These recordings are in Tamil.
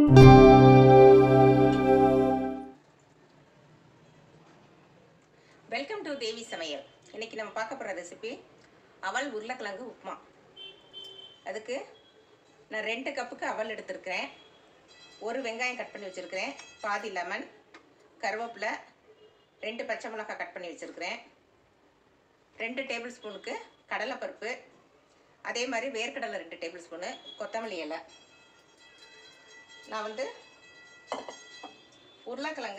வெல்கம் டு தேவி சமையல் இன்னைக்கு நம்ம பார்க்க போகிற ரெசிபி அவல் உருளைக்கிழங்கு உப்புமா அதுக்கு நான் ரெண்டு கப்புக்கு அவல் எடுத்திருக்கிறேன் ஒரு வெங்காயம் கட் பண்ணி வச்சுருக்கிறேன் பாதி லெமன் கருவேப்பிலை ரெண்டு பச்சை மிளகாய் கட் பண்ணி வச்சுருக்கிறேன் ரெண்டு டேபிள் ஸ்பூனுக்கு கடலைப்பருப்பு அதே மாதிரி வேர்க்கடலை ரெண்டு டேபிள் ஸ்பூனு கொத்தமல்லி இலை நான் வந்து உருளைக்கிழங்க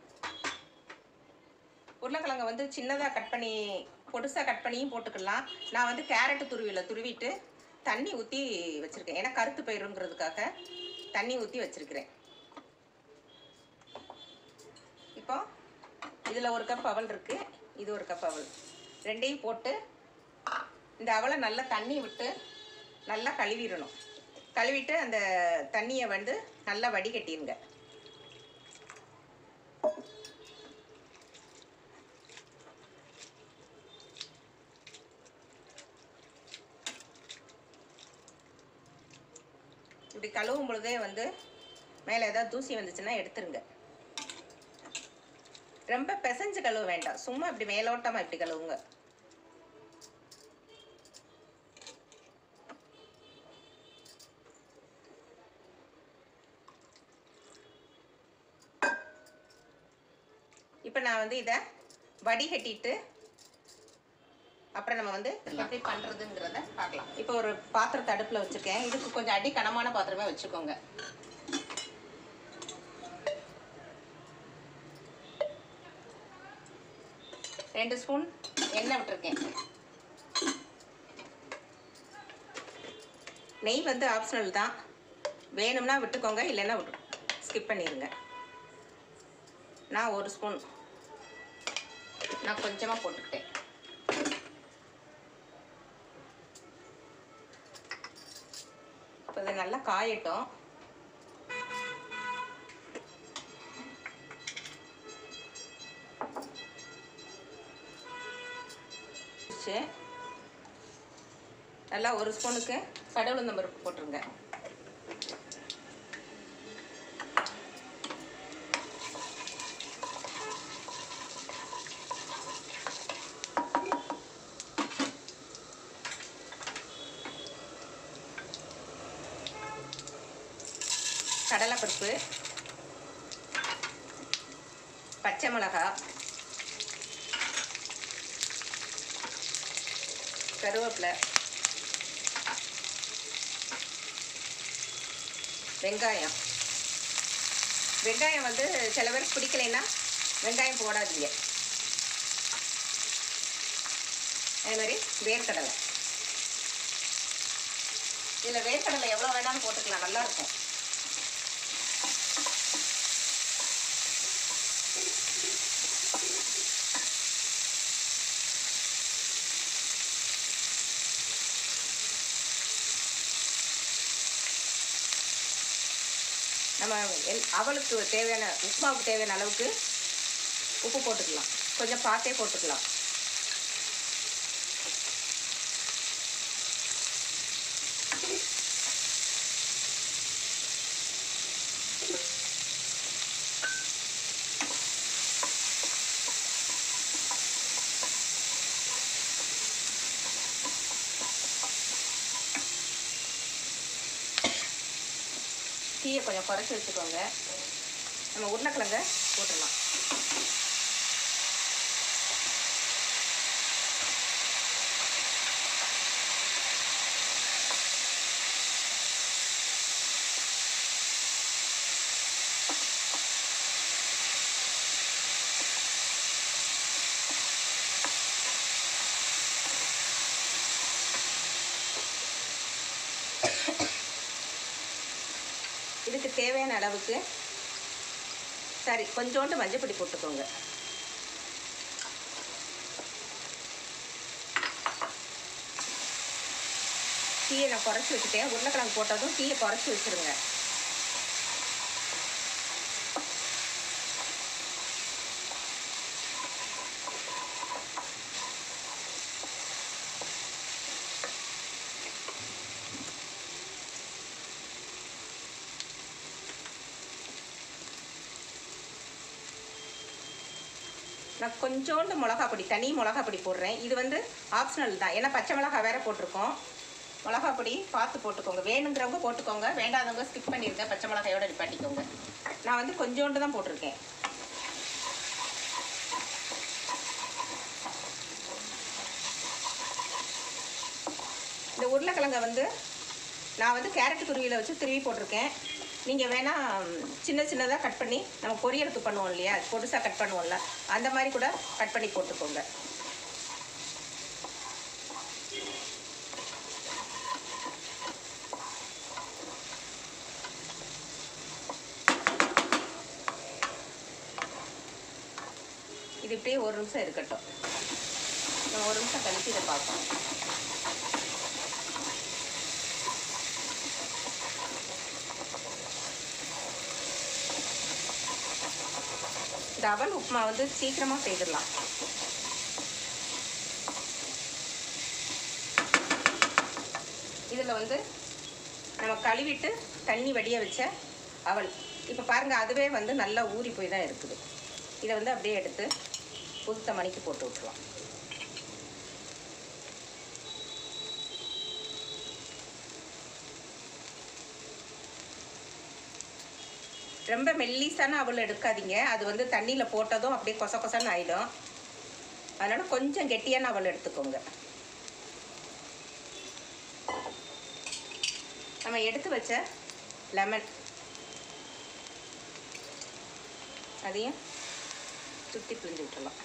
உருளைக்கிழங்க வந்து சின்னதாக கட் பண்ணி பொடுசாக கட் பண்ணியும் போட்டுக்கலாம் நான் வந்து கேரட்டு துருவியில் துருவிட்டு தண்ணி ஊற்றி வச்சுருக்கேன் ஏன்னா கருத்து பயிருங்கிறதுக்காக தண்ணி ஊற்றி வச்சுருக்கிறேன் இப்போ இதில் ஒரு கப் அவல் இருக்குது இது ஒரு கப் அவல் ரெண்டையும் போட்டு இந்த அவலை நல்லா தண்ணி விட்டு நல்லா கழுவிடணும் கழுவிட்டு அந்த தண்ணியை வந்து நல்லா வடிகட்டிடுங்க இப்படி கழுவும் பொழுதே வந்து மேலே ஏதாவது தூசி வந்துச்சுன்னா எடுத்துருங்க ரொம்ப பிசைஞ்சு கழுவ வேண்டாம் சும்மா இப்படி மேலோட்டமாக இப்படி கழுவுங்க இப்போ நான் வந்து இதை வடிகட்டிட்டு அப்புறம் நம்ம வந்து எப்படி பண்ணுறதுங்கிறத பார்க்கலாம் இப்போ ஒரு பாத்திரத்தை அடுப்பில் வச்சுருக்கேன் இதுக்கு கொஞ்சம் அடி கனமான பாத்திரமே வச்சுக்கோங்க ரெண்டு ஸ்பூன் எண்ணெய் விட்டுருக்கேன் நெய் வந்து ஆப்ஷனல் தான் வேணும்னா விட்டுக்கோங்க இல்லைன்னா விட்டு ஸ்கிப் பண்ணிடுங்க நான் ஒரு ஸ்பூன் நான் கொஞ்சமாக போட்டுக்கிட்டேன் இப்போ இது நல்லா காயட்டும் சரி. நல்லா ஒரு ஸ்பூனுக்கு கடவுளுந்தம் பருப்பு போட்டுருங்க கடலைப்பருப்பு பச்சை மிளகா கருவேப்பிலை வெங்காயம் வெங்காயம் வந்து சில பேருக்கு பிடிக்கலைன்னா வெங்காயம் போடாதீங்க அதே மாதிரி வேர்க்கடலை இதில் வேர்க்கடலை எவ்வளோ வேணாலும் போட்டுக்கலாம் நல்லா இருக்கும் நம்ம எல் அவளுக்கு தேவையான உப்புமாவுக்கு தேவையான அளவுக்கு உப்பு போட்டுக்கலாம் கொஞ்சம் பார்த்தே போட்டுக்கலாம் தீயை கொஞ்சம் குறைச்சி வச்சுக்கோங்க நம்ம உருளைக்கிழங்க போட்டுடலாம் இதுக்கு தேவையான அளவுக்கு சரி கொஞ்சோண்டு மஞ்சப்பொடி போட்டுக்கோங்க தீயை நான் குறைச்சி வச்சுட்டேன் உருளைக்கிழங்கு போட்டதும் தீயை குறைச்சி வச்சுருங்க நான் கொஞ்சோண்டு மிளகா பொடி தனி மிளகா பொடி போடுறேன் இது வந்து ஆப்ஷனல் தான் ஏன்னா பச்சை மிளகா வேற போட்டிருக்கோம் மிளகா பொடி பார்த்து போட்டுக்கோங்க வேணுங்கிறவங்க போட்டுக்கோங்க வேண்டாதவங்க ஸ்கிப் பண்ணிடுங்க பச்சை மிளகாயோட நிப்பாட்டிக்கோங்க நான் வந்து கொஞ்சோண்டு தான் போட்டிருக்கேன் இந்த உருளைக்கிழங்கை வந்து நான் வந்து கேரட் துருவியில் வச்சு துருவி போட்டிருக்கேன் நீங்கள் வேணால் சின்ன சின்னதாக கட் பண்ணி நம்ம பொரியலுக்கு பண்ணுவோம் இல்லையா பொடுசாக கட் பண்ணுவோம்ல அந்த மாதிரி கூட கட் பண்ணி போட்டுக்கோங்க இது இப்படியே ஒரு நிமிஷம் இருக்கட்டும் நம்ம ஒரு நிமிஷம் கழிச்சு இதை பார்ப்போம் இந்த அவல் உப்புமா வந்து சீக்கிரமாக செய்திடலாம் இதில் வந்து நம்ம கழுவிட்டு தண்ணி வடிய வச்ச அவல் இப்போ பாருங்கள் அதுவே வந்து நல்லா ஊறி போய் தான் இருக்குது இதை வந்து அப்படியே எடுத்து புதுத்த மணிக்கு போட்டு விட்ருவோம் ரொம்ப மெல்லிசான அவல் எடுக்காதீங்க அது வந்து தண்ணியில் போட்டதும் அப்படியே கொச கொசன்னு ஆயிடும் அதனால் கொஞ்சம் கெட்டியான அவல் எடுத்துக்கோங்க நம்ம எடுத்து வச்ச லெமன் அதையும் சுற்றி பிழிஞ்சு விட்டுறலாம்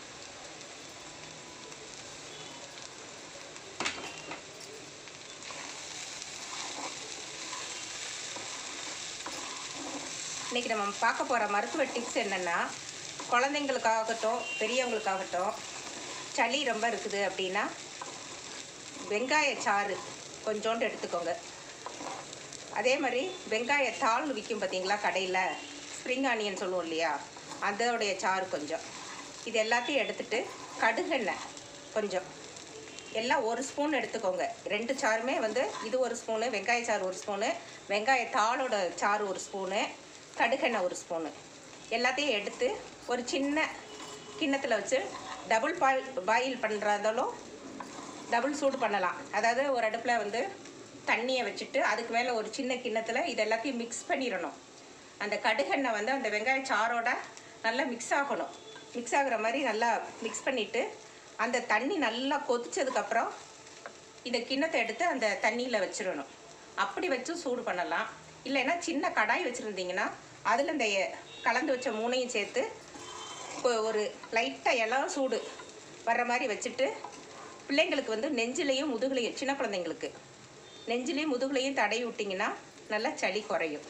இன்றைக்கி நம்ம பார்க்க போகிற மருத்துவ டிப்ஸ் என்னென்னா குழந்தைங்களுக்காகட்டும் பெரியவங்களுக்காகட்டும் சளி ரொம்ப இருக்குது அப்படின்னா வெங்காய சாறு கொஞ்சோண்டு எடுத்துக்கோங்க அதே மாதிரி வெங்காய தாள் விற்கும் பார்த்தீங்களா கடையில் ஸ்ப்ரிங் ஆனியன் சொல்லுவோம் இல்லையா அதோடைய சாறு கொஞ்சம் இது எல்லாத்தையும் எடுத்துட்டு கடுகெண்ணெய் கொஞ்சம் எல்லாம் ஒரு ஸ்பூன் எடுத்துக்கோங்க ரெண்டு சாறுமே வந்து இது ஒரு ஸ்பூனு வெங்காய சாறு ஒரு ஸ்பூனு வெங்காய தாளோட சாறு ஒரு ஸ்பூனு கடுகெண்ணெய் ஒரு ஸ்பூனு எல்லாத்தையும் எடுத்து ஒரு சின்ன கிண்ணத்தில் வச்சு டபுள் பாயில் பாயில் பண்ணுறதாலும் டபுள் சூடு பண்ணலாம் அதாவது ஒரு அடுப்பில் வந்து தண்ணியை வச்சுட்டு அதுக்கு மேலே ஒரு சின்ன கிண்ணத்தில் இது எல்லாத்தையும் மிக்ஸ் பண்ணிடணும் அந்த கடுகெண்ணெய் வந்து அந்த வெங்காய சாரோட நல்லா மிக்ஸ் ஆகணும் மிக்ஸ் ஆகுற மாதிரி நல்லா மிக்ஸ் பண்ணிவிட்டு அந்த தண்ணி நல்லா கொதிச்சதுக்கப்புறம் இந்த கிண்ணத்தை எடுத்து அந்த தண்ணியில் வச்சிடணும் அப்படி வச்சு சூடு பண்ணலாம் இல்லைன்னா சின்ன கடாய் வச்சுருந்தீங்கன்னா அதில் இந்த எ- கலந்து வச்ச மூணையும் சேர்த்து கொ- ஒரு லைட்டாக இளம் சூடு வர்ற மாதிரி வச்சுட்டு பிள்ளைங்களுக்கு வந்து நெஞ்சிலையும் முதுகுலையும் சின்ன குழந்தைங்களுக்கு நெஞ்சிலையும் முதுகுலையும் தடவி விட்டிங்கன்னா நல்லா சளி குறையும்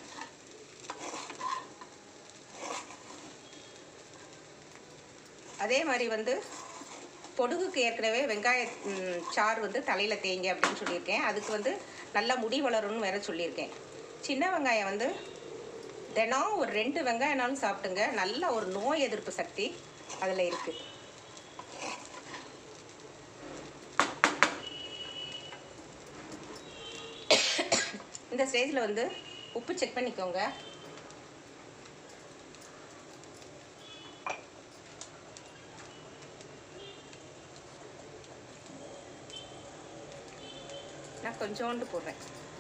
அதே மாதிரி வந்து பொடுகுக்கு ஏற்கனவே வெங்காய ம், சாறு வந்து தலையில் தேங்க அப்படின்னு சொல்லியிருக்கேன் அதுக்கு வந்து நல்லா முடி வளரும்னு வேற சொல்லியிருக்கேன் சின்ன வெங்காயம் வந்து தினம் ஒரு ரெண்டு வெங்காயம்னாலும் சாப்பிட்டுங்க நல்ல ஒரு நோய் எதிர்ப்பு சக்தி அதில் இருக்குது இந்த ஸ்டேஜில் வந்து உப்பு செக் பண்ணிக்கோங்க நான் கொஞ்சோண்டு போடுறேன்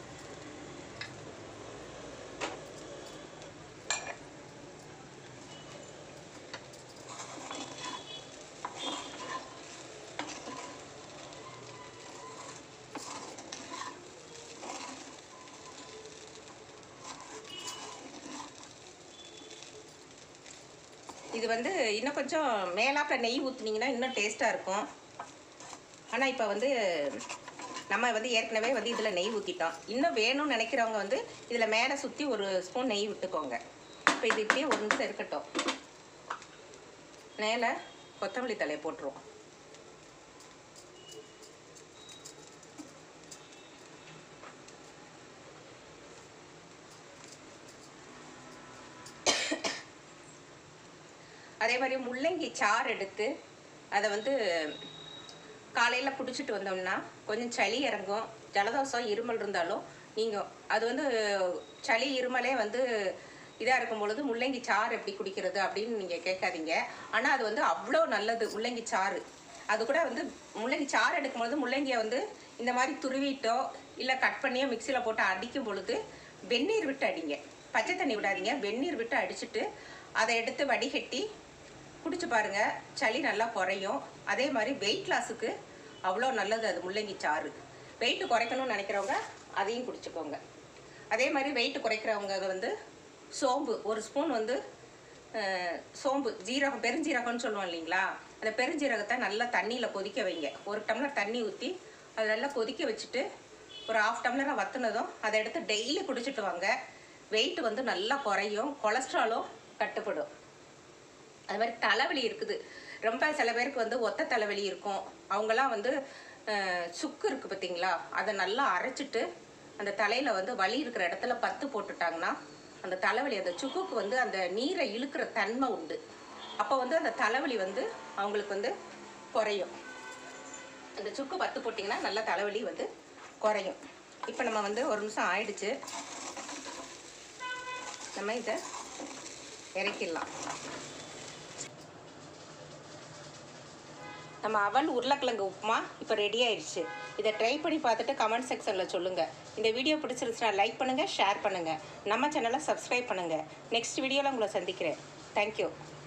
இது வந்து இன்னும் கொஞ்சம் மேலாப்பில் நெய் ஊற்றுனீங்கன்னா இன்னும் டேஸ்ட்டாக இருக்கும் ஆனால் இப்போ வந்து நம்ம வந்து ஏற்கனவே வந்து இதில் நெய் ஊற்றிட்டோம் இன்னும் வேணும்னு நினைக்கிறவங்க வந்து இதில் மேலே சுற்றி ஒரு ஸ்பூன் நெய் விட்டுக்கோங்க இப்போ இது இப்படியே ஒரு நிமிஷம் இருக்கட்டும் மேலே கொத்தமல்லி தலையை போட்டுருவோம் அதே மாதிரி முள்ளங்கி சாறு எடுத்து அதை வந்து காலையில் குடிச்சிட்டு வந்தோம்னா கொஞ்சம் சளி இறங்கும் ஜலதோஷம் இருமல் இருந்தாலும் நீங்கள் அது வந்து சளி இருமலே வந்து இதாக இருக்கும் பொழுது முள்ளங்கி சாறு எப்படி குடிக்கிறது அப்படின்னு நீங்கள் கேட்காதீங்க ஆனால் அது வந்து அவ்வளோ நல்லது முள்ளங்கி சாறு அது கூட வந்து முள்ளங்கி சாறு எடுக்கும்போது முள்ளங்கியை வந்து இந்த மாதிரி துருவிட்டோ இல்லை கட் பண்ணியோ மிக்சியில் போட்டு அடிக்கும் பொழுது வெந்நீர் விட்டு அடிங்க பச்சை தண்ணி விடாதீங்க வெந்நீர் விட்டு அடிச்சுட்டு அதை எடுத்து வடிகட்டி குடிச்சு பாருங்க சளி நல்லா குறையும் அதே மாதிரி வெயிட் லாஸுக்கு அவ்வளோ நல்லது அது முள்ளங்கி சாறு வெயிட் குறைக்கணும்னு நினைக்கிறவங்க அதையும் குடிச்சுக்கோங்க அதே மாதிரி வெயிட் குறைக்கிறவங்க வந்து சோம்பு ஒரு ஸ்பூன் வந்து அஹ், சோம்பு ஜீரகம் பெருஞ்சீரகம்னு சொல்லுவோம் இல்லைங்களா அந்த பெருஞ்சீரகத்தை நல்லா தண்ணியில் கொதிக்க வைங்க ஒரு டம்ளர் தண்ணி ஊற்றி அதை நல்லா கொதிக்க வச்சுட்டு ஒரு ஆஃப் டம்ளராக வத்துனதும் அதை எடுத்து டெய்லி குடிச்சிட்டு வாங்க வெயிட் வந்து நல்லா குறையும் கொலஸ்ட்ராலும் கட்டுப்படும் அது மாதிரி தலைவலி இருக்குது ரொம்ப சில பேருக்கு வந்து ஒத்த தலைவலி இருக்கும் அவங்கெல்லாம் வந்து அஹ், சுக்கு இருக்குது பார்த்தீங்களா அதை நல்லா அரைச்சிட்டு அந்த தலையில் வந்து வலி இருக்கிற இடத்துல பத்து போட்டுட்டாங்கன்னா அந்த தலைவலி அந்த சுக்குக்கு வந்து அந்த நீரை இழுக்கிற தன்மை உண்டு அப்போ வந்து அந்த தலைவலி வந்து அவங்களுக்கு வந்து குறையும் அந்த சுக்கு பத்து போட்டிங்கன்னா நல்லா தலைவலி வந்து குறையும் இப்போ நம்ம வந்து ஒரு நிமிஷம் ஆயிடுச்சு நம்ம இதை இறக்கிடலாம் நம்ம அவல் உருளைக்கிழங்கு உப்புமா இப்போ ரெடி ஆயிடுச்சு இதை ட்ரை பண்ணி பார்த்துட்டு கமெண்ட் செக்ஷனில் சொல்லுங்கள் இந்த வீடியோ பிடிச்சிருச்சுன்னா லைக் பண்ணுங்கள் ஷேர் பண்ணுங்கள் நம்ம சேனலை சப்ஸ்கிரைப் பண்ணுங்கள் நெக்ஸ்ட் வீடியோவில் உங்களை சந்திக்கிறேன் தேங்க்யூ